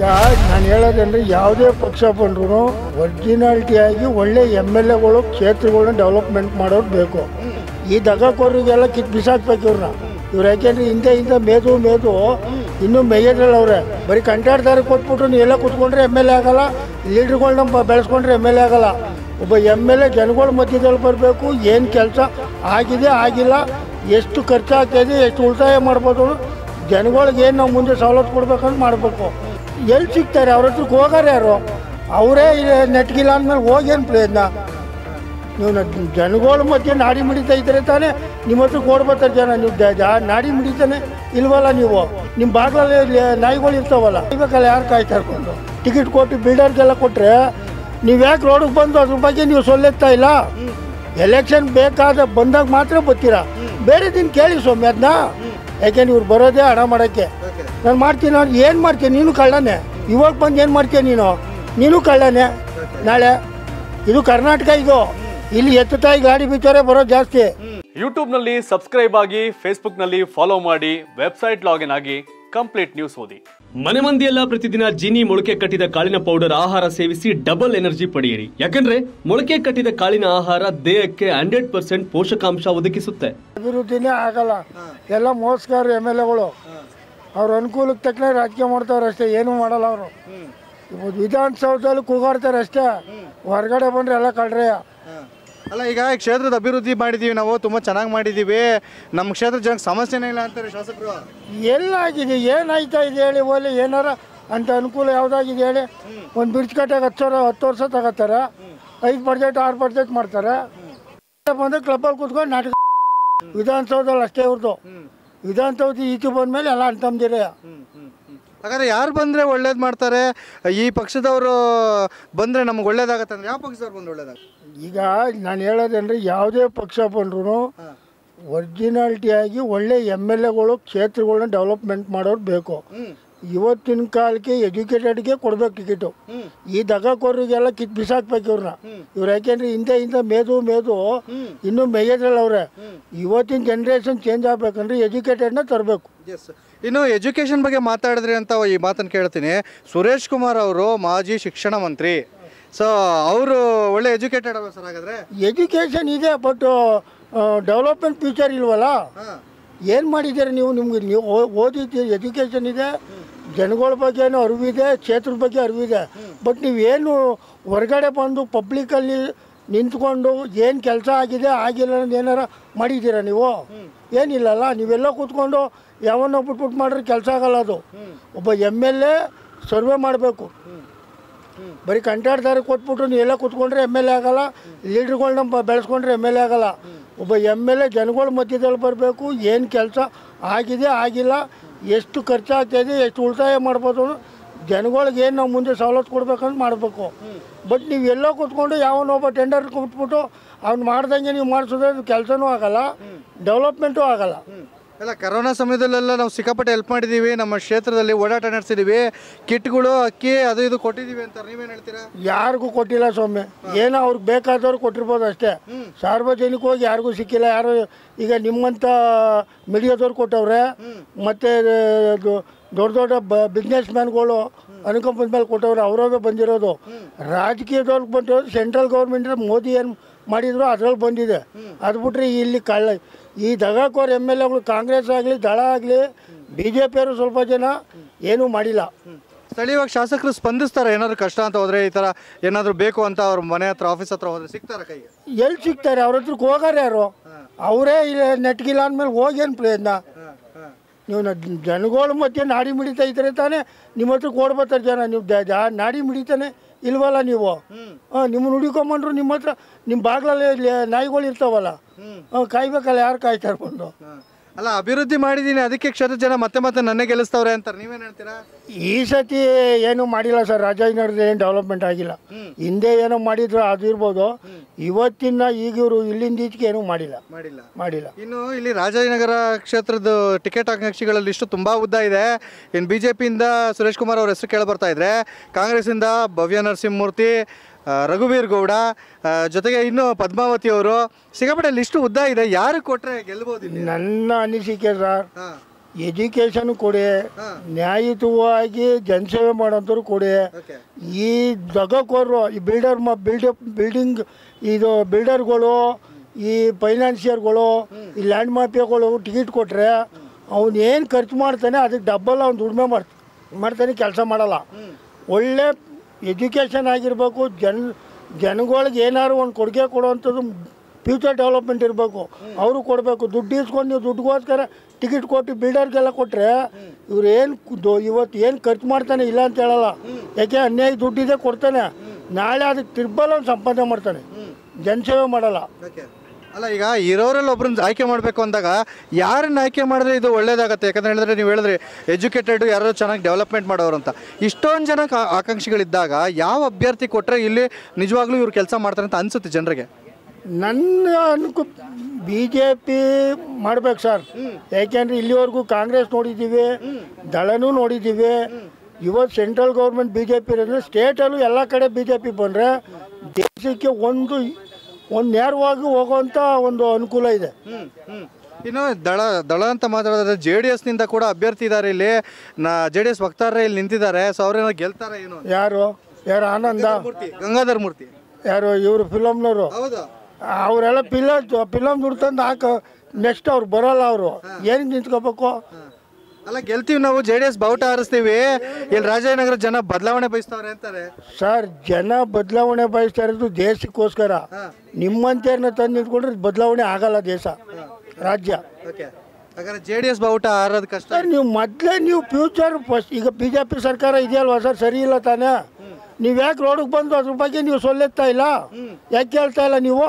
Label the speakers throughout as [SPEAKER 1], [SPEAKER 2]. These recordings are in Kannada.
[SPEAKER 1] ನಾನು ಹೇಳೋದಂದ್ರೆ ಯಾವುದೇ ಪಕ್ಷ ಬಂದ್ರು ಒರಿಜಿನಾಲಿಟಿ ಆಗಿ ಒಳ್ಳೆ ಎಮ್ ಎಲ್ ಎಗಳು ಕ್ಷೇತ್ರಗಳನ್ನ ಡೆವಲಪ್ಮೆಂಟ್ ಮಾಡೋರು ಬೇಕು ಈ ದಗಕೋರಿಗೆಲ್ಲ ಕಿತ್ ಬಿಸಾಕ್ಬೇಕು ಇವ್ರನ್ನ ಇವ್ರು ಯಾಕೆಂದ್ರೆ ಹಿಂದೆ ಹಿಂದೆ ಮೇದು ಮೇದು ಇನ್ನೂ ಮೇಯದ್ರಲ್ಲಿ ಅವ್ರೆ ಬರೀ ಕಂಟಾಡ್ದಾರೆ ಕೊಟ್ಬಿಟ್ಟು ನೀವು ಎಲ್ಲ ಕೂತ್ಕೊಂಡ್ರೆ ಎಮ್ ಎಲ್ ಎ ಆಗಲ್ಲ ಲೀಡ್ರ್ಗಳ್ನ ಬೆಳೆಸ್ಕೊಂಡ್ರೆ ಎಮ್ ಎಲ್ ಎ ಆಗಲ್ಲ ಒಬ್ಬ ಎಮ್ ಎಲ್ ಎ ಜನಗಳ ಮಧ್ಯದಲ್ಲಿ ಬರಬೇಕು ಏನು ಕೆಲಸ ಆಗಿದೆ ಆಗಿಲ್ಲ ಎಷ್ಟು ಖರ್ಚಾಗ್ತಾಯಿದೆ ಎಷ್ಟು ಉಳಿತಾಯ ಮಾಡ್ಬೋದು ಜನಗಳಿಗೆ ಏನು ನಾವು ಮುಂದೆ ಸವಲತ್ತು ಕೊಡ್ಬೇಕಂತ ಮಾಡಬೇಕು ಎಲ್ಲಿ ಸಿಗ್ತಾರೆ ಅವ್ರ ಹತ್ರಕ್ಕೆ ಹೋಗಾರೆ ಯಾರು ಅವರೇ ಇಲ್ಲಿ ನೆಟ್ಗಿಲ್ಲ ಅಂದಮೇಲೆ ಹೋಗೇನು ಪ್ರಯತ್ನ ನೀವು ನ- ಜನಗಳ ಮಧ್ಯೆ ನಾಡಿ ಮಿಡಿತಾ ಇದ್ರೆ ತಾನೇ ನಿಮ್ಮ ಹತ್ರಕ್ಕೆ ಓಡ್ಬರ್ತಾರೆ ಜನ ನೀವು ಜ- ಜ- ನಾಡಿ ಮಿಡಿತಾನೆ ಇಲ್ವಲ್ಲ ನೀವು ನಿಮ್ಮ ಬಾಗಿಲಲ್ಲಿ ನಾಯಿಗಳು ಇರ್ತಾವಲ್ಲ ಇವಾಗಲ್ಲ ಯಾರು ಕಾಯ್ತಾ ಇರ್ಕೊಂಡು ಟಿಕೆಟ್ ಕೊಟ್ಟು ಬಿಲ್ಡರ್ಗೆಲ್ಲ ಕೊಟ್ಟರೆ ನೀವು ಯಾಕೆ ರೋಡಿಗೆ ಬಂದು ಅದ್ರ ಬಗ್ಗೆ ನೀವು ಸೊಲ್ಲೆತ್ತಾ ಇಲ್ಲ ಎಲೆಕ್ಷನ್ ಬೇಕಾದ ಬಂದಾಗ ಮಾತ್ರ ಬರ್ತೀರಾ ಬೇರೆ ದಿನ ಕೇಳಿ ಸ್ವಾಮಿ ಅದನ್ನ ಯಾಕೆಂದ್ರೆ ಇವ್ರು ಬರೋದೇ ಹಣ ಮಾಡೋಕ್ಕೆ ನಾನು ಮಾಡ್ತೀನಿ ಅವ್ರು ಏನು ಮಾಡ್ತೀನಿ ನೀನು ಕಳ್ಳನೇ ಇವಾಗ ಬಂದು ಏನು ಮಾಡ್ತೀಯ ನೀನು ನೀನು ಕಳ್ಳನೇ ನಾಳೆ ಇದು ಕರ್ನಾಟಕ ಇದು ಇಲ್ಲಿ ಎತ್ತು ತಾಯಿ ಗಾಡಿ ಬಿಚ್ಚೋರೆ ಬರೋದು ಜಾಸ್ತಿ
[SPEAKER 2] ಯೂಟ್ಯೂಬ್ನಲ್ಲಿ ಸಬ್ಸ್ಕ್ರೈಬ್ ಆಗಿ ಫೇಸ್ಬುಕ್ನಲ್ಲಿ ಫಾಲೋ ಮಾಡಿ ವೆಬ್ಸೈಟ್ ಲಾಗಿನ್ ಆಗಿ ಕಂಪ್ಲೀಟ್ ನ್ಯೂಸ್ ಓದಿ
[SPEAKER 3] ಮನೆ ಮಂದಿಯೆಲ್ಲ ಪ್ರತಿದಿನ ಜೀನಿ ಮೊಳಕೆ ಕಟ್ಟಿದ ಕಾಳಿನ ಪೌಡರ್ ಆಹಾರ ಸೇವಿಸಿ ಡಬಲ್ ಎನರ್ಜಿ ಪಡೆಯಿರಿ ಯಾಕಂದ್ರೆ ಮೊಳಕೆ ಕಟ್ಟಿದ ಕಾಳಿನ ಆಹಾರ ದೇಹಕ್ಕೆ ಹಂಡ್ರೆಡ್ ಪರ್ಸೆಂಟ್ ಪೋಷಕಾಂಶ ಒದಗಿಸುತ್ತೆ
[SPEAKER 1] ಅಭಿವೃದ್ಧಿನೇ ಆಗಲ್ಲ ಎಲ್ಲ ಮೋಸ್ಗಾರ ಎಮ್ ಎಲ್ ಎಗಳು ಅವ್ರ ಅನುಕೂಲಕ್ಕೆ ತಕ್ಕನೆ ರಾಜಕೀಯ ಮಾಡ್ತಾವ್ರೆ ಅಷ್ಟೇ ಏನೂ ಮಾಡಲ್ಲ ಅವರು ವಿಧಾನಸೌಧದಲ್ಲಿ ಕೂಗಾಡ್ತಾರೆ ಅಷ್ಟೇ ಹೊರಗಡೆ ಬಂದ್ರೆ ಎಲ್ಲ ಕಳ್ರೆ
[SPEAKER 4] ಅಲ್ಲ ಈಗ ಈ ಕ್ಷೇತ್ರದ ಅಭಿವೃದ್ಧಿ ಮಾಡಿದೀವಿ ನಾವು ತುಂಬಾ ಚೆನ್ನಾಗಿ ಮಾಡಿದೀವಿ ನಮ್ಮ ಕ್ಷೇತ್ರ ಜನಕ್ಕೆ ಸಮಸ್ಯೆನೇ ಇಲ್ಲ ಅಂತಾರೆ ಶಾಸಕರು
[SPEAKER 1] ಎಲ್ಲಾಗಿದೆ ಏನಾಯ್ತಾ ಇದೆ ಹೇಳಿ ಓಲಿ ಏನಾರ ಅಂತ ಅನುಕೂಲ ಯಾವುದಾಗಿದೆ ಹೇಳಿ ಒಂದು ಬ್ರಿಡ್ಜ್ ಕಟ್ಟಾಗ ಹತ್ತು ಸಾವಿರ ಹತ್ತು ವರ್ಷ ತಗೋತಾರೆ ಐದು ಪರ್ಸೆಂಟ್ ಆರು ಪರ್ಸೆಂಟ್ ಮಾಡ್ತಾರೆ ಬಂದು ಕ್ಲಬ್ಬಲ್ಲಿ ಕೂತ್ಕೊಂಡು ನಾಟಕ ವಿಧಾನಸೌಧದಲ್ಲಿ ಅಷ್ಟೇ ಇವ್ರದ್ದು ವಿಧಾನಸೌಧ ಈಚೆ ಬಂದಮೇಲೆ ಎಲ್ಲ ಅಂತಂದಿರ
[SPEAKER 4] ಹಾಗಾದ್ರೆ ಯಾರು ಬಂದ್ರೆ ಒಳ್ಳೇದ್ ಮಾಡ್ತಾರೆ ಈ ಪಕ್ಷದವರು ಬಂದ್ರೆ ನಮ್ಗೆ ಒಳ್ಳೇದಾಗತ್ತೆ ಅಂದ್ರೆ ಯಾವ ಪಕ್ಷದವ್ರು ಬಂದ್ರೆ ಒಳ್ಳೇದಾಗ
[SPEAKER 1] ಈಗ ನಾನು ಹೇಳೋದಂದ್ರೆ ಯಾವುದೇ ಪಕ್ಷ ಬಂದ್ರು ಒರಿಜಿನಾಲಿಟಿ ಆಗಿ ಒಳ್ಳೆ ಎಮ್ ಎಲ್ ಎಗಳು ಕ್ಷೇತ್ರಗಳನ್ನ ಡೆವಲಪ್ಮೆಂಟ್ ಮಾಡೋರು ಬೇಕು ಇವತ್ತಿನ ಕಾಲಕ್ಕೆ ಎಜುಕೇಟೆಡ್ಗೆ ಕೊಡ್ಬೇಕು ಟಿಕೆಟು ಈ ದಗಕೋರಿಗೆಲ್ಲ ಕಿತ್ ಬಿಸಾಕ್ಬೇಕು ಇವ್ರನ್ನ ಇವ್ರು ಯಾಕೆಂದ್ರೆ ಹಿಂದೆ ಹಿಂದೆ ಮೇದು ಮೇದು ಇನ್ನೂ ಮೇಯದ್ರಲ್ಲಿ ಅವ್ರೆ ಇವತ್ತಿನ ಜನ್ರೇಷನ್ ಚೇಂಜ್ ಆಗ್ಬೇಕಂದ್ರೆ ಎಜುಕೇಟೆಡ್ನ ತರಬೇಕು
[SPEAKER 4] ಇನ್ನು ಎಜುಕೇಶನ್ ಬಗ್ಗೆ ಮಾತಾಡಿದ್ರಿ ಅಂತ ಈ ಮಾತನ್ನು ಕೇಳ್ತೀನಿ ಸುರೇಶ್ ಕುಮಾರ್ ಅವರು ಮಾಜಿ ಶಿಕ್ಷಣ ಮಂತ್ರಿ ಸೊ ಅವರು ಒಳ್ಳೆ ಎಜುಕೇಟೆಡ್ ಅವ ಸರ್ ಹಾಗಾದ್ರೆ
[SPEAKER 1] ಎಜುಕೇಷನ್ ಇದೆ ಬಟ್ ಡೆವಲಪ್ಮೆಂಟ್ ಫ್ಯೂಚರ್ ಇಲ್ವಲ್ಲ ಏನು ಮಾಡಿದ್ದೀರಿ ನೀವು ನಿಮ್ಗೆ ನೀವು ಓ- ಓದಿದ್ದೀರಿ ಎಜುಕೇಷನ್ ಇದೆ ಜನಗಳ ಬಗ್ಗೆನೂ ಅರಿವಿದೆ ಕ್ಷೇತ್ರದ ಬಗ್ಗೆ ಅರಿವಿದೆ ಬಟ್ ನೀವೇನು ಹೊರಗಡೆ ಬಂದು ಪಬ್ಲಿಕಲ್ಲಿ ನಿಂತ್ಕೊಂಡು ಏನು ಕೆಲಸ ಆಗಿದೆ ಆಗಿಲ್ಲ ಅನ್ನೋದು ಏನಾರ ಮಾಡಿದ್ದೀರಾ ನೀವು ಏನಿಲ್ಲಲ್ಲ ನೀವೆಲ್ಲ ಕೂತ್ಕೊಂಡು ಯಾವನ್ನೋ ಬಿಟ್ಬಿಟ್ಟು ಮಾಡ್ರೆ ಕೆಲಸ ಆಗಲ್ಲ ಅದು ಒಬ್ಬ ಎಮ್ ಎಲ್ ಎ ಸರ್ವೆ ಮಾಡಬೇಕು ಬರೀ ಕಂಟಾಡ್ದಾರೆ ಕೊಟ್ಬಿಟ್ಟು ನೀವು ಎಲ್ಲ ಕೂತ್ಕೊಂಡ್ರೆ ಎಮ್ ಎಲ್ ಎ ಆಗಲ್ಲ ಲೀಡ್ರ್ಗಳ್ನ ಬೆಳೆಸ್ಕೊಂಡ್ರೆ ಎಮ್ ಎಲ್ ಎ ಆಗಲ್ಲ ಒಬ್ಬ ಎಮ್ ಎಲ್ ಎ ಜನಗಳ ಮಧ್ಯದಲ್ಲಿ ಬರಬೇಕು ಏನು ಕೆಲಸ ಆಗಿದೆ ಆಗಿಲ್ಲ ಎಷ್ಟು ಖರ್ಚಾಗ್ತಾಯಿದೆ ಎಷ್ಟು ಉಳಿತಾಯ ಮಾಡ್ಬೋದು ಜನಗಳಿಗೆ ಏನು ನಾವು ಮುಂದೆ ಸವಲತ್ತು ಕೊಡ್ಬೇಕಂತ ಮಾಡಬೇಕು ಬಟ್ ನೀವು ಎಲ್ಲೋ ಕೂತ್ಕೊಂಡು ಯಾವನೊಬ್ಬ ಟೆಂಡರ್ ಕೊಟ್ಬಿಟ್ಟು ಅವ್ನು ಮಾಡ್ದಂಗೆ ನೀವು ಮಾಡಿಸಿದ್ರೆ ಕೆಲಸನೂ ಆಗಲ್ಲ ಡೆವಲಪ್ಮೆಂಟು ಆಗಲ್ಲ
[SPEAKER 4] ಎಲ್ಲ ಕರೋನಾ ಸಮಯದಲ್ಲೆಲ್ಲ ನಾವು ಸಿಕ್ಕಾಪಟ್ಟೆ ಹೆಲ್ಪ್ ಮಾಡಿದ್ದೀವಿ ನಮ್ಮ ಕ್ಷೇತ್ರದಲ್ಲಿ ಓಡಾಟ ನಡೆಸಿದ್ದೀವಿ ಕಿಟ್ಗಳು ಅಕ್ಕಿ ಅದು ಇದು ಕೊಟ್ಟಿದ್ದೀವಿ ಅಂತ ನೀವೇನು ಹೇಳ್ತೀರಾ
[SPEAKER 1] ಯಾರಿಗೂ ಕೊಟ್ಟಿಲ್ಲ ಸ್ವಾಮಿ ಏನೋ ಅವ್ರಿಗೆ ಬೇಕಾದವ್ರು ಕೊಟ್ಟಿರ್ಬೋದು ಅಷ್ಟೇ ಸಾರ್ವಜನಿಕವಾಗಿ ಯಾರಿಗೂ ಸಿಕ್ಕಿಲ್ಲ ಯಾರು ಈಗ ನಿಮ್ಮಂಥ ಮೀಡಿಯಾದವ್ರು ಕೊಟ್ಟವ್ರೆ ಮತ್ತು ದೊಡ್ಡ ದೊಡ್ಡ ಬ ಬಿಸ್ನೆಸ್ ಮ್ಯಾನ್ಗಳು ಅನುಕಂಪದ ಮೇಲೆ ಕೊಟ್ಟವ್ರೆ ಅವರವೇ ಬಂದಿರೋದು ರಾಜಕೀಯದವ್ರಿಗೆ ಬಂದಿರೋದು ಸೆಂಟ್ರಲ್ ಗೌರ್ಮೆಂಟ್ ಮೋದಿ ಏನು ಮಾಡಿದ್ರು ಅದ್ರಲ್ಲಿ ಬಂದಿದೆ ಅದು ಬಿಟ್ರೆ ಇಲ್ಲಿ ಕಳ್ಳ ಈ ದಗಾಕೋರ್ ಎಮ್ ಎಲ್ ಎಗಳು ಕಾಂಗ್ರೆಸ್ ಆಗಲಿ ದಳ ಆಗಲಿ ಬಿ ಜೆ ಪಿಯವರು ಸ್ವಲ್ಪ ಜನ ಏನೂ ಮಾಡಿಲ್ಲ
[SPEAKER 4] ಸ್ಥಳೀಯವಾಗಿ ಶಾಸಕರು ಸ್ಪಂದಿಸ್ತಾರೆ ಏನಾದ್ರು ಕಷ್ಟ ಅಂತ ಹೋದ್ರೆ ಈ ಥರ ಏನಾದರೂ ಬೇಕು ಅಂತ ಅವ್ರ ಮನೆ ಹತ್ರ ಆಫೀಸ್ ಹತ್ರ ಹೋದ್ರೆ ಸಿಗ್ತಾರ ಕೈಗೆ
[SPEAKER 1] ಎಲ್ಲಿ ಸಿಗ್ತಾರೆ ಅವ್ರ ಹತ್ರಕ್ಕೆ ಹೋಗಾರೆ ಯಾರು ಅವರೇ ಇಲ್ಲ ನೆಟ್ಗಿಲ್ಲ ಅಂದಮೇಲೆ ಹೋಗೇನು ಪ್ರಯತ್ನ ನೀವು ನ- ಜನಗಳ ಮಧ್ಯೆ ನಾಡಿ ಮಿಡಿತಾ ಇದ್ರೆ ತಾನೇ ನಿಮ್ಮ ಹತ್ರಕ್ಕೆ ಓಡ್ಬರ್ತಾರೆ ಜನ ನೀವು ಜ- ಜ- ನಾಡಿ ಮಿಡಿತಾನೆ ಇಲ್ವಲ್ಲ ನೀವು ಹಾಂ ನಿಮ್ಮನ್ನ ಹುಡುಕೊಂಬಂದ್ರು ನಿಮ್ಮ ಹತ್ರ ನಿಮ್ಮ ಬಾಗಿಲಲ್ಲಿ ನಾಯಿಗಳು ಇರ್ತಾವಲ್ಲ ಹಾಂ ಕಾಯ್ಬೇಕಲ್ಲ ಯಾರು ಕಾಯ್ತಾರೆ ಬಂದು
[SPEAKER 4] ಅಲ್ಲ ಅಭಿವೃದ್ಧಿ ಮಾಡಿದ್ದೀನಿ ಅದಕ್ಕೆ ಕ್ಷೇತ್ರ ಜನ ಮತ್ತೆ ಮತ್ತೆ ನನ್ನೇ ಗೆಲ್ಲಿಸ್ತವ್ರೆ ಅಂತಾರೆ ನೀವೇನು ಹೇಳ್ತೀರಾ
[SPEAKER 1] ಈ ಸತಿ ಏನೂ ಮಾಡಿಲ್ಲ ಸರ್ ರಾಜಾಜಿನಗರದ ಏನು ಡೆವಲಪ್ಮೆಂಟ್ ಆಗಿಲ್ಲ ಹಿಂದೆ ಏನೋ ಮಾಡಿದ್ರು ಅದು ಇರ್ಬೋದು ಇವತ್ತಿನ ಈಗ ಇವರು ಇಲ್ಲಿಂದ ಈಚೆಗೆ ಏನೂ ಮಾಡಿಲ್ಲ
[SPEAKER 4] ಮಾಡಿಲ್ಲ
[SPEAKER 1] ಮಾಡಿಲ್ಲ
[SPEAKER 4] ಇನ್ನು ಇಲ್ಲಿ ರಾಜಾಜಿನಗರ ಕ್ಷೇತ್ರದ ಟಿಕೆಟ್ ಆಕಾಂಕ್ಷಿಗಳಲ್ಲಿ ಇಷ್ಟು ತುಂಬಾ ಉದ್ದ ಇದೆ ಇನ್ನು ಬಿ ಜೆ ಪಿಯಿಂದ ಸುರೇಶ್ ಕುಮಾರ್ ಅವ್ರ ಹೆಸರು ಕೇಳಿ ಬರ್ತಾ ಇದ್ರೆ ಕಾಂಗ್ರೆಸ್ಸಿಂದ ಭವ್ಯ ನರಸಿಂಹಮೂರ್ತಿ ಆ, ರಘುವೀರ್ ಗೌಡ ಆ, ಜೊತೆಗೆ ಇನ್ನು ಪದ್ಮಾವತಿ ಅವರು ಸಿಕ್ಕಾಪಟ್ಟೆ ಲಿಸ್ಟು ಉದ್ದ ಇದೆ ಯಾರು ಕೊಟ್ರೆ ಗೆಲ್ಬೋದು ಇಲ್ಲಿ
[SPEAKER 1] ನನ್ನ ಅನಿಸಿಕೆ ಸರ್
[SPEAKER 4] ಹಾಂ
[SPEAKER 1] ಎಜುಕೇಷನ್ ಕೊಡಿ ನ್ಯಾಯಯುತವಾಗಿ ಜನಸೇವೆ ಮಾಡೋಂಥವ್ರು ಕೊಡಿ
[SPEAKER 4] ಓಕೆ
[SPEAKER 1] ಈ ದಗಕೋರು ಈ ಬಿಲ್ಡರ್ ಮ ಬಿಲ್ಡಪ್ ಬಿಲ್ಡಿಂಗ್ ಇದು ಬಿಲ್ಡರ್ಗಳು ಈ ಫೈನಾನ್ಸಿಯರ್ಗಳು ಈ ಲ್ಯಾಂಡ್ ಮಾಫಿಯಾಗಳು ಟಿಕೆಟ್ ಕೊಟ್ಟರೆ ಅವ್ನು ಏನು ಖರ್ಚು ಮಾಡ್ತಾನೆ ಅದಕ್ಕೆ ಡಬ್ಬಲ್ ಅವ್ನು ದುಡಿಮೆ ಮಾಡ್ತ ಮಾಡ್ತಾನೆ ಕೆಲಸ ಮಾಡಲ್ಲ ಒಳ್ಳೆ ಎಜುಕೇಷನ್ ಆಗಿರಬೇಕು ಜನ ಜನಗಳಿಗೆ ಏನಾದ್ರು ಒಂದು ಕೊಡುಗೆ ಕೊಡುವಂಥದ್ದು ಫ್ಯೂಚರ್ ಡೆವಲಪ್ಮೆಂಟ್ ಇರಬೇಕು ಅವರು ಕೊಡಬೇಕು ದುಡ್ಡು ಇಸ್ಕೊಂಡು ನೀವು ದುಡ್ಡುಗೋಸ್ಕರ ಟಿಕೆಟ್ ಕೊಟ್ಟು ಬಿಲ್ಡರ್ಗೆಲ್ಲ ಕೊಟ್ಟರೆ ಇವ್ರು ಏನು ಇವತ್ತು ಏನು ಖರ್ಚು ಮಾಡ್ತಾನೆ ಇಲ್ಲ ಅಂತ ಹೇಳಲ್ಲ ಯಾಕೆ ಅನ್ಯಾಯ ದುಡ್ಡಿದೆ ಕೊಡ್ತಾನೆ ನಾಳೆ ಅದಕ್ಕೆ ತಿರ್ಬಲ್ ಅವ್ನು ಸಂಪಾದನೆ ಮಾಡ್ತಾನೆ ಜನಸೇವೆ ಮಾಡಲ್ಲ
[SPEAKER 4] ಓಕೆ ಅಲ್ಲ ಈಗ ಇರೋರಲ್ಲಿ ಒಬ್ರನ್ನ ಆಯ್ಕೆ ಮಾಡಬೇಕು ಅಂದಾಗ ಯಾರನ್ನ ಆಯ್ಕೆ ಮಾಡಿದ್ರೆ ಇದು ಒಳ್ಳೇದಾಗತ್ತೆ ಯಾಕಂದ್ರೆ ಹೇಳಿದ್ರೆ ನೀವು ಹೇಳಿದ್ರಿ ಎಜುಕೇಟೆಡ್ ಯಾರು ಚೆನ್ನಾಗಿ ಡೆವಲಪ್ಮೆಂಟ್ ಮಾಡೋರು ಅಂತ ಇಷ್ಟೊಂದು ಜನ ಕಾ- ಆಕಾಂಕ್ಷಿಗಳಿದ್ದಾಗ ಯಾವ ಅಭ್ಯರ್ಥಿ ಕೊಟ್ಟರೆ ಇಲ್ಲಿ ನಿಜವಾಗ್ಲೂ ಇವ್ರು ಕೆಲಸ ಮಾಡ್ತಾರೆ ಅಂತ ಅನ್ಸುತ್ತೆ ಜನರಿಗೆ
[SPEAKER 1] ನನ್ನ ಅನ್ಕು ಬಿ ಜೆ ಪಿ ಮಾಡ್ಬೇಕು ಸರ್ ಯಾಕೆಂದ್ರೆ ಇಲ್ಲಿವರೆಗೂ ಕಾಂಗ್ರೆಸ್ ನೋಡಿದ್ದೀವಿ ದಳನೂ ನೋಡಿದ್ದೀವಿ ಇವತ್ತು central government B J P ಇರೋದ್ರೆ ಸ್ಟೇಟಲ್ಲೂ ಎಲ್ಲ ಕಡೆ ಬಿ ಜೆ ಪಿ ಬಂದರೆ ದೇಶಕ್ಕೆ ಒಂದು ಒಂದು ನೇರವಾಗಿ ಹೋಗೋವಂಥ ಒಂದು ಅನುಕೂಲ ಇದೆ
[SPEAKER 4] ಇನ್ನು ದಳ ದಳ ಅಂತ ಮಾತಾಡಿದ್ರೆ ಜೆ ಡಿ ಎಸ್ನಿಂದ ಕೂಡ ಅಭ್ಯರ್ಥಿ ಇದ್ದಾರೆ ಇಲ್ಲಿ ನಾ ಜೆ ಡಿ ಎಸ್ ವಕ್ತಾರರೇ ಇಲ್ಲಿ ನಿಂತಿದ್ದಾರೆ ಸೊ ಅವ್ರೇನೋ ಗೆಲ್ತಾರೆ ಏನು ಅಂತ.
[SPEAKER 1] ಯಾರು ಯಾರು ಆನಂದ
[SPEAKER 4] ಮೂರ್ತಿ ಗಂಗಾಧರ್ ಮೂರ್ತಿ
[SPEAKER 1] ಯಾರು ಇವರು ಫಿಲಮ್ನವರು
[SPEAKER 4] ಹೌದಾ
[SPEAKER 1] ಅವರೆಲ್ಲ ಪಿಲ್ಲ ಫಿಲಮ್ ದುಡ್ಡು ತಂದು ಹಾಕ ನೆಕ್ಸ್ಟ್ ಅವ್ರು ಬರಲ್ಲ ಅವರು ಏನಕ್ಕೆ ನಿಂತ್ಕೋಬೇಕು
[SPEAKER 4] ಅಲ್ಲ ಗೆಲ್ತೀವಿ ನಾವು ಜೆ ಡಿ ಎಸ್ ಬಾವುಟ ಹಾರಿಸ್ತೀವಿ ಇಲ್ಲಿ ರಾಜನಗರ ಜನ ಬದಲಾವಣೆ ಬಯಸ್ತಾವ್ರೆ ಅಂತಾರೆ
[SPEAKER 1] ಸರ್ ಜನ ಬದಲಾವಣೆ ಬಯಸ್ತಾ ಇರೋದು ದೇಶಕ್ಕೋಸ್ಕರ ನಿಮ್ಮಂತೇರ್ನ ತಂದು ನಿಂತ್ಕೊಂಡ್ರೆ ಬದಲಾವಣೆ ಆಗಲ್ಲ ದೇಶ ರಾಜ್ಯ
[SPEAKER 4] ಓಕೆ ಹಾಗಾದ್ರೆ ಜೆ ಡಿ ಎಸ್ ಬಾವುಟ ಹಾರೋದು ಕಷ್ಟ
[SPEAKER 1] ಸರ್ ನೀವು ಮೊದಲೇ ನೀವು ಫ್ಯೂಚರ್ ಫಸ್ಟ್ ಈಗ ಬಿ ಜೆ ಪಿ ಸರ್ಕಾರ ಇದೆಯಲ್ವಾ ಸರ್ ಸರಿ ಇಲ್ಲ ತಾನೇ ನೀವು ಯಾಕೆ ರೋಡಿಗೆ ಬಂದು ಅದ್ರ ಬಗ್ಗೆ ನೀವು ಸೊಲ್ಲೆತ್ತಾ ಇಲ್ಲ ಯಾಕೆ ಕೇಳ್ತಾ ಇಲ್ಲ ನೀವು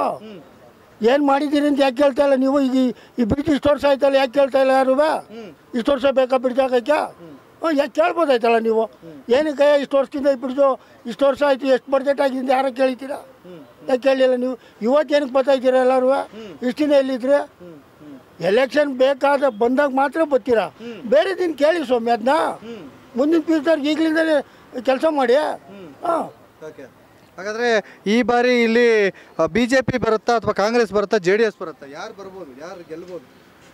[SPEAKER 1] ಏನು ಮಾಡಿದ್ದೀರಿ ಅಂತ ಯಾಕೆ ಕೇಳ್ತಾ ಇಲ್ಲ ನೀವು ಈಗ ಈ- ಈ ಬ್ರಿಡ್ಜ್ ಇಷ್ಟು ವರ್ಷ ಆಯ್ತಲ್ಲ ಯಾಕೆ ಕೇಳ್ತಾ ಇಲ್ಲ ಯಾರು ಇಷ್ಟು ವರ್ಷ ಬೇಕಾ ಬ್ರಿಡ್ಜ್ ಹಾಕಕ್ಕೆ ಹ್ಞೂ ಯಾಕೆ ಕೇಳ್ಬೋದಾಯ್ತಲ್ಲ ನೀವು ಏನಕ್ಕೆ ಇಷ್ಟು ವರ್ಷದಿಂದ ಈ ಬ್ರಿಡ್ಜು ಇಷ್ಟು ವರ್ಷ ಆಯಿತು ಎಷ್ಟು ಬಡ್ಜೆಟ್ ಆಗಿದೆ ಅಂತ ಯಾರೋ ಕೇಳ್ತೀರಾ ಯಾಕೆ ಕೇಳಲಿಲ್ಲ ನೀವು ಇವತ್ತೇನಕ್ಕೆ ಬರ್ತಾಯಿದ್ದೀರಾ ಎಲ್ಲರೂ ಇಷ್ಟು ದಿನ ಎಲ್ಲಿದ್ರಿ ಎಲೆಕ್ಷನ್ ಬೇಕಾದ ಬಂದಾಗ ಮಾತ್ರ ಬರ್ತೀರಾ ಬೇರೆ ದಿನ ಕೇಳಿ ಸ್ವಾಮಿ ಅದನ್ನ ಮುಂದಿನ ಫ್ಯೂಚರ್ ಈಗಲಿಂದಲೇ ಕೆಲಸ ಮಾಡಿ ಹಾಂ
[SPEAKER 4] ಓಕೆ ಹಾಗಾದ್ರೆ ಈ ಬಾರಿ ಇಲ್ಲಿ ಬಿ ಜೆ ಪಿ ಬರುತ್ತಾ ಅಥವಾ ಕಾಂಗ್ರೆಸ್ ಬರುತ್ತಾ ಜೆ ಡಿ ಎಸ್ ಬರುತ್ತಾ ಯಾರು ಬರ್ಬೋದು ಯಾರು ಗೆಲ್ಬೋದು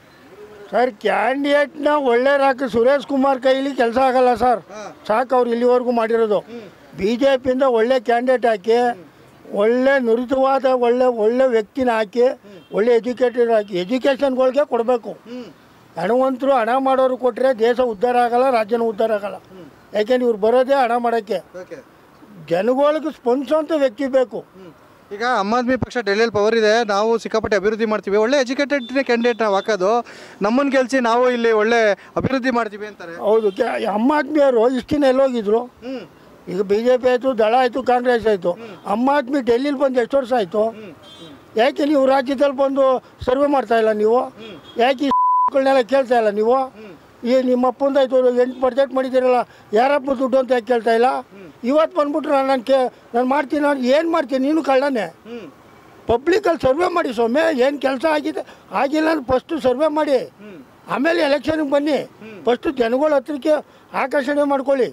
[SPEAKER 1] ಸರ್ ಕ್ಯಾಂಡಿಡೇಟ್ನ ಒಳ್ಳೆ ರಾಕ ಸುರೇಶ್ ಕುಮಾರ್ ಕೈಲಿ ಕೆಲಸ ಆಗಲ್ಲ ಸರ್ ಸಾಕು ಅವ್ರು ಇಲ್ಲಿವರೆಗೂ ಮಾಡಿರೋದು ಬಿ ಜೆ ಪಿಯಿಂದ ಒಳ್ಳೆ ಕ್ಯಾಂಡಿಡೇಟ್ ಹಾಕಿ ಒಳ್ಳೆ ನುರಿತವಾದ ಒಳ್ಳೆ ಒಳ್ಳೆ ವ್ಯಕ್ತಿನ ಹಾಕಿ ಒಳ್ಳೆ ಎಜುಕೇಟೆಡ್ ಹಾಕಿ ಎಜುಕೇಷನ್ಗಳಿಗೆ ಕೊಡಬೇಕು ಹಣವಂತರು ಹಣ ಮಾಡೋರು ಕೊಟ್ಟರೆ ದೇಶ ಉದ್ಧಾರ ಆಗಲ್ಲ ರಾಜ್ಯನೂ ಉದ್ಧಾರ ಆಗಲ್ಲ ಯಾಕೆಂದ್ರೆ ಇವ್ರು ಬರೋದೇ ಹಣ ಮಾಡೋಕ್ಕೆ
[SPEAKER 4] ಓಕೆ
[SPEAKER 1] ಜನಗಳಿಗೆ ಸ್ಪಂದಿಸೋಂಥ ವ್ಯಕ್ತಿ ಬೇಕು
[SPEAKER 4] ಈಗ ಆಮ್ ಆದ್ಮಿ ಪಕ್ಷ ಡೆಲ್ಲಿಯಲ್ಲಿ ಪವರ್ ಇದೆ ನಾವು ಸಿಕ್ಕಾಪಟ್ಟೆ ಅಭಿವೃದ್ಧಿ ಮಾಡ್ತೀವಿ ಒಳ್ಳೆ ಎಜುಕೇಟೆಡ್ ಕ್ಯಾಂಡಿಡೇಟ್ ನಾವು ಹಾಕೋದು ನಮ್ಮನ್ನು ಗೆಲ್ಸಿ ನಾವು ಇಲ್ಲಿ ಒಳ್ಳೆ ಅಭಿವೃದ್ಧಿ ಮಾಡ್ತೀವಿ ಅಂತಾರೆ
[SPEAKER 1] ಹೌದು ಕೆ- ಅಮ್ಮ ಆದ್ಮಿಯವರು ಇಷ್ಟು ದಿನ ಎಲ್ಲೋಗಿದ್ರು ಈಗ ಬಿ ಜೆ ಪಿ ಆಯಿತು ದಳ ಆಯಿತು ಕಾಂಗ್ರೆಸ್ ಆಯಿತು ಅಮ್ಮ ಆದ್ಮಿ ಡೆಲ್ಲಿಲಿ ಬಂದು ಎಷ್ಟು ವರ್ಷ ಆಯಿತು ಯಾಕೆ ನೀವು ರಾಜ್ಯದಲ್ಲಿ ಬಂದು ಸರ್ವೆ ಮಾಡ್ತಾ ಇಲ್ಲ ನೀವು ಯಾಕೆ ಈ ಗಳನ್ನೆಲ್ಲ ಕೇಳ್ತಾ ಇಲ್ಲ ನೀವು ಈ ನಿಮ್ಮ ಅಪ್ಪಂದಾಯ್ತು ಎಂಟು ಬಡ್ಜೆಟ್ ಮಾಡಿದ್ದೀರಲ್ಲ ಯಾರಪ್ಪ ದುಡ್ಡು ಅಂತ ಯಾಕೆ ಕೇಳ್ತಾ ಇಲ್ಲ ಇವತ್ತು ಬಂದ್ಬಿಟ್ರೆ ನಾನು ಕೇ ನಾನು ಮಾಡ್ತೀನಿ ನಾನು ಏನು ಮಾಡ್ತೀನಿ ನೀನು ಕಳ್ಳನೇ ಪಬ್ಲಿಕಲ್ಲಿ ಸರ್ವೆ ಮಾಡಿ ಸ್ವಾಮಿ ಏನು ಕೆಲಸ ಆಗಿದೆ ಆಗಿಲ್ಲ ಅಂದ್ರೆ ಫಸ್ಟು ಸರ್ವೆ ಮಾಡಿ ಆಮೇಲೆ ಎಲೆಕ್ಷನ್ಗೆ ಬನ್ನಿ ಫಸ್ಟು ಜನಗಳ ಹತ್ರಕ್ಕೆ ಆಕರ್ಷಣೆ ಮಾಡ್ಕೊಳ್ಳಿ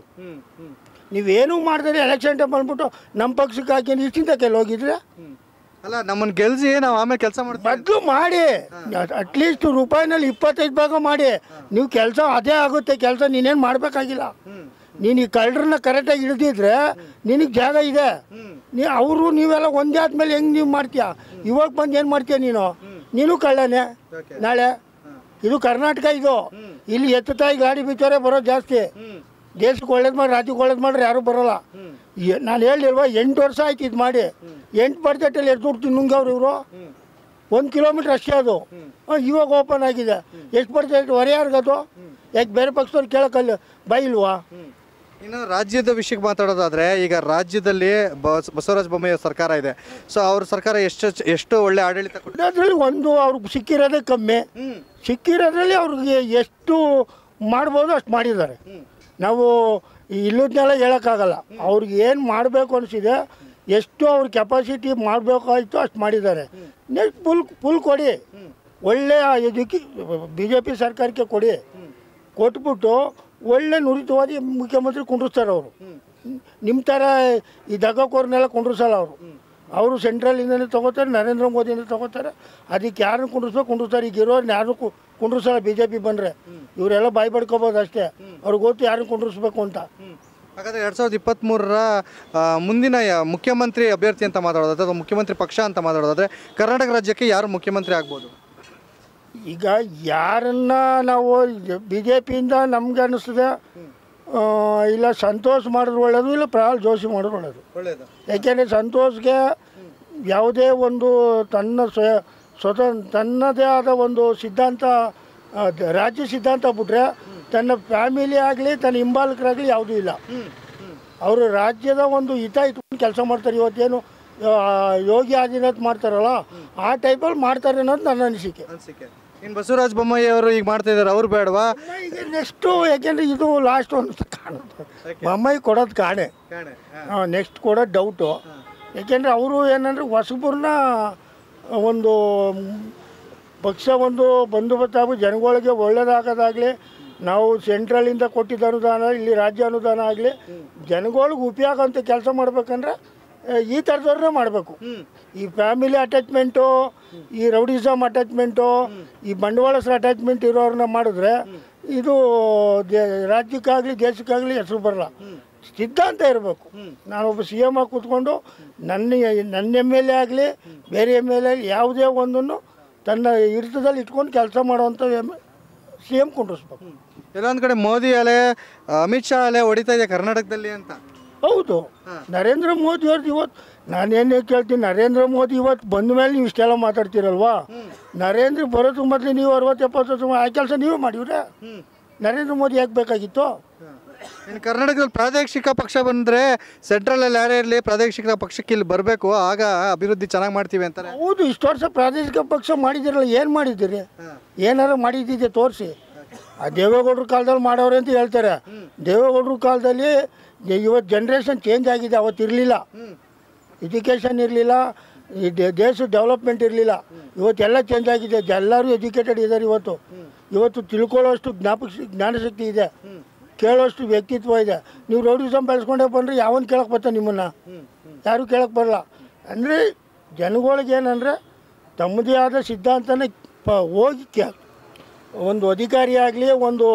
[SPEAKER 1] ನೀವೇನೂ ಮಾಡಿದ್ರೆ ಎಲೆಕ್ಷನ್ ಟೈಮ್ ಬಂದ್ಬಿಟ್ಟು ನಮ್ಮ ಪಕ್ಷಕ್ಕೆ ಹಾಕಿ ಇಷ್ಟಿಂದ ಕೆಲ ಹೋಗಿದ್ರೆ
[SPEAKER 4] ಅಲ್ಲ ನಮ್ಮನ್ನು ಗೆಲ್ಸಿ ನಾವು ಆಮೇಲೆ ಕೆಲಸ ಮಾಡ್ತೀವಿ
[SPEAKER 1] ಬದಲು ಮಾಡಿ ಅಟ್ಲೀಸ್ಟ್ ರೂಪಾಯಿನಲ್ಲಿ ಇಪ್ಪತ್ತೈದು ಭಾಗ ಮಾಡಿ ನೀವು ಕೆಲಸ ಅದೇ ಆಗುತ್ತೆ ಕೆಲಸ ನೀನೇನು ಮಾಡಬೇಕಾಗಿಲ್ಲ ನೀನು ಈ ಕಳ್ಳರನ್ನ ಕರೆಕ್ಟಾಗಿ ಹಿಡಿದಿದ್ರೆ ನಿನಗೆ ಜಾಗ ಇದೆ ನೀ ಅವರು ನೀವೆಲ್ಲ ಒಂದೇ ಆದ್ಮೇಲೆ ಹೆಂಗೆ ನೀವು ಮಾಡ್ತೀಯ ಇವಾಗ ಬಂದು ಏನು ಮಾಡ್ತೀಯ ನೀನು ನೀನು ಕಳ್ಳನೇ ನಾಳೆ ಇದು ಕರ್ನಾಟಕ ಇದು ಇಲ್ಲಿ ಎತ್ತು ತಾಯಿ ಗಾಡಿ ಬಿಚ್ಚೋರೆ ಬರೋದು ಜಾಸ್ತಿ ದೇಶಕ್ಕೆ ಒಳ್ಳೇದು ಮಾಡಿ ರಾಜ್ಯಕ್ಕೆ ಒಳ್ಳೇದು ಮಾಡ್ರೆ ಯಾರೂ ಬರೋಲ್ಲ ಎ- ನಾನು ಹೇಳಿಲ್ವ ಎಂಟು ವರ್ಷ ಆಯ್ತು ಇದು ಮಾಡಿ ಎಂಟು ಬಡ್ಜೆಟಲ್ಲಿ ಎಷ್ಟು ದುಡ್ಡು ತಿನ್ನುಂಗವ್ರು ಇವರು ಒಂದು ಕಿಲೋಮೀಟ್ರ್ ಅಷ್ಟೇ ಅದು ಹಾಂ, ಇವಾಗ ಓಪನ್ ಆಗಿದೆ ಎಷ್ಟು ಬಡ್ಜೆಟ್ ಹೊರೆ ಯಾರಿಗದು ಯಾಕೆ ಬೇರೆ ಪಕ್ಷದವ್ರು ಕೇಳೋಕ್ಕಲ್ಲ ಬೈಲ್ವಾ
[SPEAKER 4] ಇನ್ನು ರಾಜ್ಯದ ವಿಷಯಕ್ಕೆ ಮಾತಾಡೋದಾದ್ರೆ ಈಗ ರಾಜ್ಯದಲ್ಲಿ ಬಸ್ ಬಸವರಾಜ ಬೊಮ್ಮಾಯಿ ಸರ್ಕಾರ ಇದೆ ಸೊ ಅವ್ರ ಸರ್ಕಾರ ಎಷ್ಟು ಎಷ್ಟು ಒಳ್ಳೆ ಆಡಳಿತ ಕೊಟ್ಟಿದೆ
[SPEAKER 1] ಅದರಲ್ಲಿ ಒಂದು ಅವ್ರಿಗೆ ಸಿಕ್ಕಿರೋದೇ ಕಮ್ಮಿ ಸಿಕ್ಕಿರೋದ್ರಲ್ಲಿ ಅವ್ರಿಗೆ ಎಷ್ಟು ಮಾಡ್ಬೋದು ಅಷ್ಟು ಮಾಡಿದ್ದಾರೆ ನಾವು ಇಲ್ಲದನ್ನೆಲ್ಲ ಹೇಳೋಕ್ಕಾಗಲ್ಲ ಅವ್ರಿಗೆ ಏನು ಮಾಡಬೇಕು ಅನಿಸಿದೆ ಎಷ್ಟು ಅವ್ರ ಕೆಪಾಸಿಟಿ ಮಾಡಬೇಕಾಯ್ತು ಅಷ್ಟು ಮಾಡಿದ್ದಾರೆ ನೆಕ್ಸ್ಟ್ ಫುಲ್ ಫುಲ್ ಕೊಡಿ ಒಳ್ಳೆಯ ಎಜುಕಿ ಬಿ ಜೆ ಪಿ ಸರ್ಕಾರಕ್ಕೆ ಕೊಡಿ ಕೊಟ್ಬಿಟ್ಟು ಒಳ್ಳೆ ನುರಿತವಾದಿ ಮುಖ್ಯಮಂತ್ರಿ ಕುಂಡ್ರಿಸ್ತಾರೆ ಅವರು ನಿಮ್ಮ ಥರ ಈ ದಗಕೋರ್ನೆಲ್ಲ ಕುಂಡ್ರಿಸಲ್ಲ ಅವರು ಅವರು ಸೆಂಟ್ರಲಿಂದನೇ ತಗೋತಾರೆ ನರೇಂದ್ರ ಮೋದಿಯಿಂದ ತಗೋತಾರೆ ಅದಕ್ಕೆ ಯಾರನ್ನ ಕುಂಡ್ರಿಸ್ಬೇಕು ಕುಂಡ್ರಿಸ್ತಾರೆ ಈಗ ಇರೋರ್ನ ಯಾರು ಕುಂಡ್ರಿಸಲ್ಲ ಬಿ ಜೆ ಪಿ ಬಂದರೆ ಇವರೆಲ್ಲ ಬಾಯಿ ಬಡ್ಕೋಬೋದು ಅಷ್ಟೇ ಅವ್ರಿಗೆ ಗೊತ್ತು ಯಾರನ್ನ ಕುಂಡ್ರಿಸ್ಬೇಕು ಅಂತ
[SPEAKER 4] ಹಾಗಾದ್ರೆ ಎರಡು ಸಾವಿರದ ಇಪ್ಪತ್ತ್ಮೂರರ ಮುಂದಿನ ಯ- ಮುಖ್ಯಮಂತ್ರಿ ಅಭ್ಯರ್ಥಿ ಅಂತ ಮಾತಾಡೋದಾದ್ರೆ ಅಥವಾ ಮುಖ್ಯಮಂತ್ರಿ ಪಕ್ಷ ಅಂತ ಮಾತಾಡೋದಾದ್ರೆ ಕರ್ನಾಟಕ ರಾಜ್ಯಕ್ಕೆ ಯಾರು ಮುಖ್ಯಮಂತ್ರಿ ಆಗ್ಬೋದು
[SPEAKER 1] ಈಗ ಯಾರನ್ನ ನಾವು ಬಿ ಜೆ ಪಿಯಿಂದ ನಮ್ಗೆ ಅನ್ನಿಸ್ತದೆ ಆ, ಇಲ್ಲ ಸಂತೋಷ್ ಮಾಡಿದ್ರು ಒಳ್ಳೇದು ಇಲ್ಲ ಪ್ರಹ್ಲಾದ್ ಜೋಶಿ ಮಾಡಿದ್ರು ಒಳ್ಳೇದು
[SPEAKER 4] ಒಳ್ಳೆಯದು
[SPEAKER 1] ಯಾಕೆಂದರೆ ಸಂತೋಷ್ಗೆ ಯಾವುದೇ ಒಂದು ತನ್ನ ಸ್ವ ಸ್ವತಃ ತನ್ನದೇ ಆದ ಒಂದು ಸಿದ್ಧಾಂತ ಆ, ದ- ರಾಜ್ಯ ಸಿದ್ಧಾಂತ ಬಿಟ್ರೆ ತನ್ನ ಫ್ಯಾಮಿಲಿ ಆಗಲಿ ತನ್ನ ಹಿಂಬಾಲಕರಾಗಲಿ ಯಾವುದೂ ಇಲ್ಲ ಅವರು ರಾಜ್ಯದ ಒಂದು ಹಿತ ಇಟ್ಕೊಂಡು ಕೆಲಸ ಮಾಡ್ತಾರೆ ಇವತ್ತೇನು ಆ, ಯೋಗಿ ಆದಿತ್ಯನಾಥ್ ಮಾಡ್ತಾರಲ್ಲ ಆ ಟೈಪಲ್ಲಿ ಮಾಡ್ತಾರೆ ಅನ್ನೋದು ನನ್ನ ಅನಿಸಿಕೆ
[SPEAKER 4] ಅನಿಸಿಕೆ ಇನ್ನು ಬಸವರಾಜ ಬೊಮ್ಮಾಯಿ ಅವರು ಈಗ ಮಾಡ್ತಾ ಇದ್ದಾರೆ ಅವ್ರು ಬೇಡವಾ
[SPEAKER 1] ಈಗ ನೆಕ್ಸ್ಟು ಯಾಕೆಂದರೆ ಇದು ಲಾಸ್ಟ್ ಒಂದು ಕಾಣುತ್ತೆ ಬೊಮ್ಮಾಯಿ ಕೊಡೋದು ಕಾಣೆ ನೆಕ್ಸ್ಟ್ ಕೊಡೋದು ಡೌಟು ಯಾಕೆಂದರೆ ಅವರು ಏನಂದರೆ ಹೊಸಬ್ರನ್ನ ಒಂದು ಪಕ್ಷ ಒಂದು ಬಂದೋಬಸ್ತಾಗಿ ಜನಗಳಿಗೆ ಒಳ್ಳೇದಾಗೋದಾಗಲಿ ನಾವು ಸೆಂಟ್ರಲಿಂದ ಕೊಟ್ಟಿದ್ದ ಅನುದಾನ ಇಲ್ಲಿ ರಾಜ್ಯ ಅನುದಾನ ಆಗಲಿ ಜನಗಳಿಗೆ ಉಪಯೋಗ ಅಂತ ಕೆಲಸ ಮಾಡ್ಬೇಕಂದ್ರೆ ಆ, ಈ ಥರದವ್ರನ್ನೇ ಮಾಡಬೇಕು ಈ ಫ್ಯಾಮಿಲಿ ಅಟ್ಯಾಚ್ಮೆಂಟು ಈ ರೌಡಿಸಮ್ ಅಟ್ಯಾಚ್ಮೆಂಟು ಈ ಬಂಡವಾಳಸ್ರ ಅಟ್ಯಾಚ್ಮೆಂಟ್ ಇರೋರನ್ನ ಮಾಡಿದ್ರೆ ಇದು ದೇ ರಾಜ್ಯಕ್ಕಾಗಲಿ ದೇಶಕ್ಕಾಗಲಿ ಹೆಸರು ಬರಲ್ಲ ಸಿದ್ಧಾಂತ ಇರಬೇಕು ನಾನೊಬ್ಬ ಸಿ ಎಮ್ ಆಗಿ ಕೂತ್ಕೊಂಡು ನನ್ನ ನನ್ನ ಎಮ್ ಎಲ್ ಎ ಆಗಲಿ ಬೇರೆ ಎಮ್ ಎಲ್ ಎ ಆಗಲಿ ಯಾವುದೇ ಒಂದನ್ನು ತನ್ನ ಹಿಡಿತದಲ್ಲಿ ಇಟ್ಕೊಂಡು ಕೆಲಸ ಮಾಡುವಂಥ ಸಿ ಎಮ್ ಕುಂಡ್ರಿಸ್ಬೇಕು
[SPEAKER 4] ಎಲ್ಲೊಂದು ಕಡೆ ಮೋದಿ ಅಲೆ ಅಮಿತ್ ಶಾ ಅಲೆ ಹೊಡಿತಾ ಇದೆ ಕರ್ನಾಟಕದಲ್ಲಿ ಅಂತ
[SPEAKER 1] ಹೌದು ನರೇಂದ್ರ ಮೋದಿ ಅವ್ರದ್ದು ಇವತ್ತು ನಾನೇನು ಕೇಳ್ತೀನಿ ನರೇಂದ್ರ ಮೋದಿ ಇವತ್ತು ಬಂದ ಮೇಲೆ ನೀವು ಇಷ್ಟೆಲ್ಲ ಮಾತಾಡ್ತೀರಲ್ವಾ ನರೇಂದ್ರ ಬರೋದು ಮೊದಲು ನೀವು ಅರವತ್ತು ಎಪ್ಪತ್ತು ವರ್ಷ ಆ ಕೆಲಸ ನೀವೇ ಮಾಡಿವ್ರೆ ನರೇಂದ್ರ ಮೋದಿ ಯಾಕೆ ಬೇಕಾಗಿತ್ತು
[SPEAKER 4] ಇನ್ನು ಕರ್ನಾಟಕದಲ್ಲಿ ಪ್ರಾದೇಶಿಕ ಪಕ್ಷ ಬಂದರೆ ಸೆಂಟ್ರಲಲ್ಲಿ ಯಾರೇ ಇರಲಿ ಪ್ರಾದೇಶಿಕ ಪಕ್ಷಕ್ಕೆ ಇಲ್ಲಿ ಬರಬೇಕು ಆಗ ಅಭಿವೃದ್ಧಿ ಚೆನ್ನಾಗಿ ಮಾಡ್ತೀವಿ ಅಂತಾರೆ
[SPEAKER 1] ಹೌದು ಇಷ್ಟು ವರ್ಷ ಪ್ರಾದೇಶಿಕ ಪಕ್ಷ ಮಾಡಿದಿರಲ್ಲ ಏನು ಮಾಡಿದ್ದೀರಿ ಏನಾರು ಮಾಡಿದ್ದಿದೆ ತೋರಿಸಿ ಆ ದೇವೇಗೌಡರ ಕಾಲದಲ್ಲಿ ಮಾಡೋರು ಅಂತ ಹೇಳ್ತಾರೆ ದೇವೇಗೌಡರ ಕಾಲದಲ್ಲಿ ಇವತ್ತು ಜನ್ರೇಷನ್ ಚೇಂಜ್ ಆಗಿದೆ ಅವತ್ತು ಇರಲಿಲ್ಲ ಎಜುಕೇಷನ್ ಇರಲಿಲ್ಲ ಈ ದೇ- ದೇಶದ ಡೆವಲಪ್ಮೆಂಟ್ ಇರಲಿಲ್ಲ ಇವತ್ತೆಲ್ಲ ಚೇಂಜ್ ಆಗಿದೆ ಎಲ್ಲರೂ ಎಜುಕೇಟೆಡ್ ಇದ್ದಾರೆ ಇವತ್ತು ಇವತ್ತು ತಿಳ್ಕೊಳ್ಳೋಷ್ಟು ಜ್ಞಾಪಕ ಜ್ಞಾನಶಕ್ತಿ ಇದೆ ಕೇಳೋಷ್ಟು ವ್ಯಕ್ತಿತ್ವ ಇದೆ ನೀವು ರೌಡಿಸಮ್ ಬೆಳೆಸ್ಕೊಂಡೇ ಬಂದರೆ ಯಾವನ್ ಕೇಳಕ್ಕೆ ಬರ್ತಾನೆ ನಿಮ್ಮನ್ನು ಯಾರೂ ಕೇಳಕ್ಕೆ ಬರಲ್ಲ ಅಂದರೆ ಜನಗಳಿಗೆ ಏನಂದರೆ ತಮ್ಮದೇ ಆದ ಸಿದ್ಧಾಂತನ ಪ ಹೋಗಿ ಕೇ ಒಂದು ಅಧಿಕಾರಿ ಆಗಲಿ ಒಂದು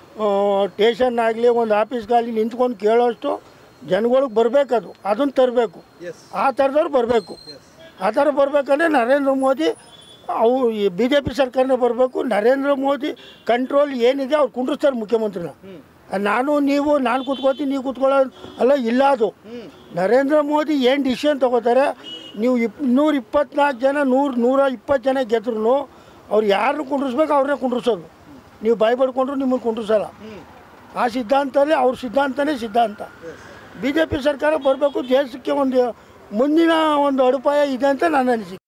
[SPEAKER 1] ಸ್ಟೇಷನ್ ಆಗಲಿ ಒಂದು ಆಫೀಸ್ಗಾಗಲಿ ನಿಂತ್ಕೊಂಡು ಕೇಳೋಷ್ಟು ಜನಗಳಿಗೆ ಬರಬೇಕದು ಅದನ್ನು ತರಬೇಕು ಆ ಥರದವ್ರು ಬರಬೇಕು ಆ ಥರ ಬರಬೇಕಂದ್ರೆ ನರೇಂದ್ರ ಮೋದಿ ಅವು ಈ ಬಿ ಜೆ ಪಿ ಸರ್ಕಾರನೇ ಬರಬೇಕು ನರೇಂದ್ರ ಮೋದಿ ಕಂಟ್ರೋಲ್ ಏನಿದೆ ಅವ್ರು ಕುಂಡ್ರಿಸ್ತಾರೆ ಮುಖ್ಯಮಂತ್ರಿನ ನಾನು ನೀವು ನಾನು ಕೂತ್ಕೋತೀನಿ ನೀವು ಕೂತ್ಕೊಳ್ಳೋ ಅಲ್ಲ ಇಲ್ಲ ಅದು ನರೇಂದ್ರ ಮೋದಿ ಏನು ಡಿಸಿಷನ್ ತೊಗೋತಾರೆ ನೀವು ಇಪ್ ನೂರ ಇಪ್ಪತ್ನಾಲ್ಕು ಜನ ನೂರು ನೂರ ಇಪ್ಪತ್ತು ಜನ ಗೆದ್ರೂ ಅವ್ರು ಯಾರನ್ನ ಕುಂಡ್ರಿಸ್ಬೇಕು ಅವ್ರನ್ನೇ ಕುಂಡ್ರಿಸೋದು ನೀವು ಬಾಯಿ ಪಡ್ಕೊಂಡ್ರು ನಿಮ್ಮನ್ನು ಕುಂಡ್ರಿಸಲ್ಲ ಆ ಸಿದ್ಧಾಂತದಲ್ಲಿ ಅವ್ರ ಸಿದ್ಧಾಂತನೇ ಸಿದ್ಧಾಂತ ಬಿ ಜೆ ಪಿ ಸರ್ಕಾರ ಬರಬೇಕು ದೇಶಕ್ಕೆ ಒಂದು ಮುಂದಿನ ಒಂದು ಅಡುಪಾಯ ಇದೆ ಅಂತ ನನ್ನ ಅನಿಸಿಕೆ